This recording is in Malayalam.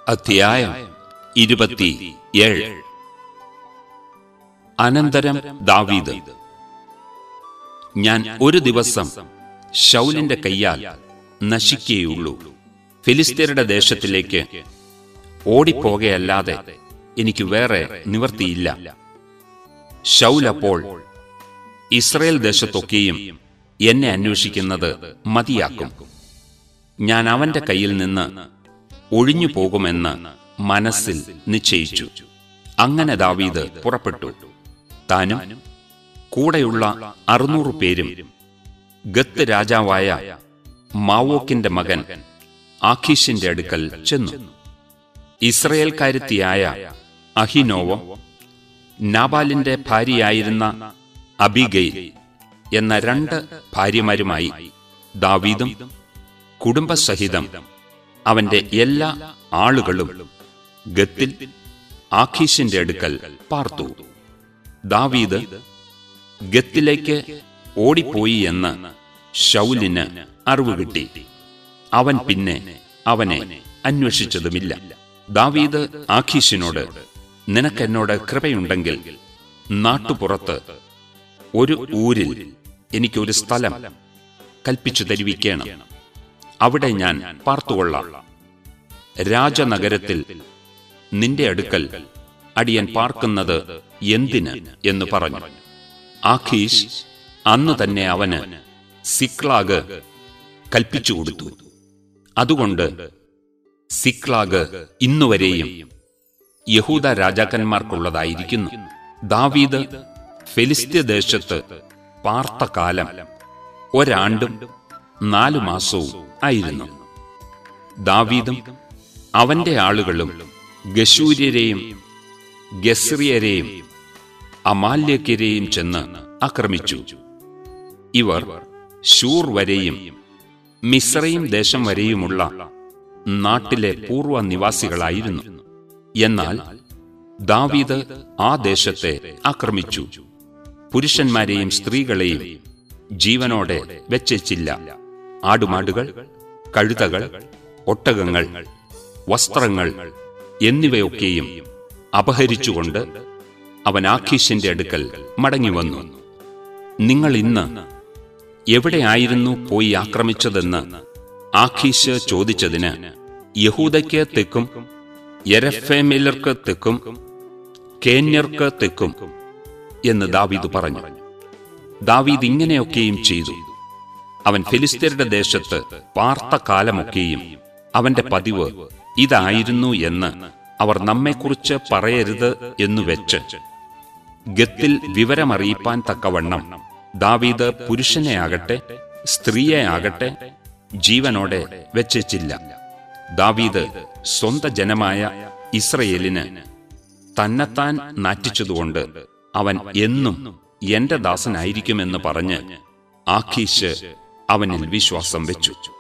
അധ്യായം ഇരുപത്തി ഏഴ് അനന്തരം ദാവീദ് ഞാൻ ഒരു ദിവസം ശൗലിന്റെ കയ്യാൽ നശിക്കേയുള്ളൂ ഫിലിസ്തീനയുടെ ദേശത്തിലേക്ക് ഓടിപ്പോകയല്ലാതെ എനിക്ക് വേറെ നിവർത്തിയില്ല ശൗൽ അപ്പോൾ ഇസ്രയേൽ ദേശത്തൊക്കെയും എന്നെ അന്വേഷിക്കുന്നത് മതിയാക്കും ഞാൻ അവന്റെ കയ്യിൽ നിന്ന് ഒഴിഞ്ഞു പോകുമെന്ന് മനസ്സിൽ നിശ്ചയിച്ചു അങ്ങനെ ദാവീദ് പുറപ്പെട്ടു താനും കൂടെയുള്ള അറുന്നൂറ് പേരും ഗത്ത് രാജാവായ മാവോക്കിന്റെ മകൻ ആഖീഷിന്റെ അടുക്കൽ ചെന്നു ഇസ്രയേൽക്കാരുത്തിയായ അഹിനോവം നാബാലിന്റെ ഭാര്യയായിരുന്ന അബിഗയിൽ എന്ന രണ്ട് ഭാര്യമാരുമായി ദാവീദും കുടുംബസഹിതം അവന്റെ എല്ലാ ആളുകളും ഗത്തിൽ ആഖീഷിന്റെ അടുക്കൽ പാർത്തു ദാവീദ് ഗത്തിലേക്ക് ഓടിപ്പോയി എന്ന് ശൗലിന് അറിവ് കിട്ടി അവൻ പിന്നെ അവനെ അന്വേഷിച്ചതുമില്ല ദാവീദ് ആഖീഷിനോട് നിനക്കെന്നോട് കൃപയുണ്ടെങ്കിൽ നാട്ടുപുറത്ത് ഒരു ഊരിൽ എനിക്കൊരു സ്ഥലം കൽപ്പിച്ചു തരുവിക്കണം അവിടെ ഞാൻ പാർത്തുകൊള്ളാം രാജനഗരത്തിൽ നിന്റെ അടുക്കൽ അടിയൻ പാർക്കുന്നത് എന്തിന് എന്ന് പറഞ്ഞു ആഖീഷ് അന്ന് തന്നെ അവന് സിക്ലാഗ് കൽപ്പിച്ചു കൊടുത്തു അതുകൊണ്ട് സിക്ലാഗ് ഇന്നുവരെയും യഹൂദ രാജാക്കന്മാർക്കുള്ളതായിരിക്കുന്നു ദാവീദ് ഫെലിസ്ത്യ ദേശത്ത് പാർത്ത കാലം ഒരാണ്ടും നാലു മാസവും ആയിരുന്നു ദാവീദും അവന്റെ ആളുകളും ഗശൂര്യരെയും ഗസ്രിയരെയും അമാല്യക്കരെയും ചെന്ന് ആക്രമിച്ചു ഇവർ ഷൂർ വരെയും മിശ്രയും ദേശം വരെയുമുള്ള നാട്ടിലെ പൂർവ്വ നിവാസികളായിരുന്നു എന്നാൽ ദാവീദ് ആ ദേശത്തെ ആക്രമിച്ചു പുരുഷന്മാരെയും സ്ത്രീകളെയും ജീവനോടെ വെച്ചില്ല ആടുമാടുകൾ കഴുതകൾ ഒട്ടകങ്ങൾ വസ്ത്രങ്ങൾ എന്നിവയൊക്കെയും അപഹരിച്ചുകൊണ്ട് അവൻ ആഖീഷിന്റെ അടുക്കൽ മടങ്ങിവന്നു നിങ്ങൾ ഇന്ന് എവിടെയായിരുന്നു പോയി ആക്രമിച്ചതെന്ന് ആഖീഷ് ചോദിച്ചതിന് യഹൂദയ്ക്ക് തെക്കും യരഫേമിലർക്ക് തെക്കും കേന്യർക്ക് തെക്കും എന്ന് ദാവീദ് പറഞ്ഞു ദാവീദ് ഇങ്ങനെയൊക്കെയും ചെയ്തു അവൻ ഫിലിസ്തീനയുടെ ദേശത്ത് പാർത്ത കാലമൊക്കെയും അവന്റെ പതിവ് ഇതായിരുന്നു എന്ന് അവർ നമ്മെക്കുറിച്ച് പറയരുത് എന്നു വെച്ച് ഗത്തിൽ വിവരമറിയിപ്പാൻ തക്കവണ്ണം ദാവീദ് പുരുഷനെയാകട്ടെ സ്ത്രീയെയാകട്ടെ ജീവനോടെ വെച്ചില്ല ദാവീദ് സ്വന്ത ജനമായ ഇസ്രയേലിന് തന്നെത്താൻ നാറ്റിച്ചതുകൊണ്ട് അവൻ എന്നും എന്റെ ദാസനായിരിക്കുമെന്ന് പറഞ്ഞ് ആഖീഷ് അവനിൽ വിശ്വാസം വെച്ചു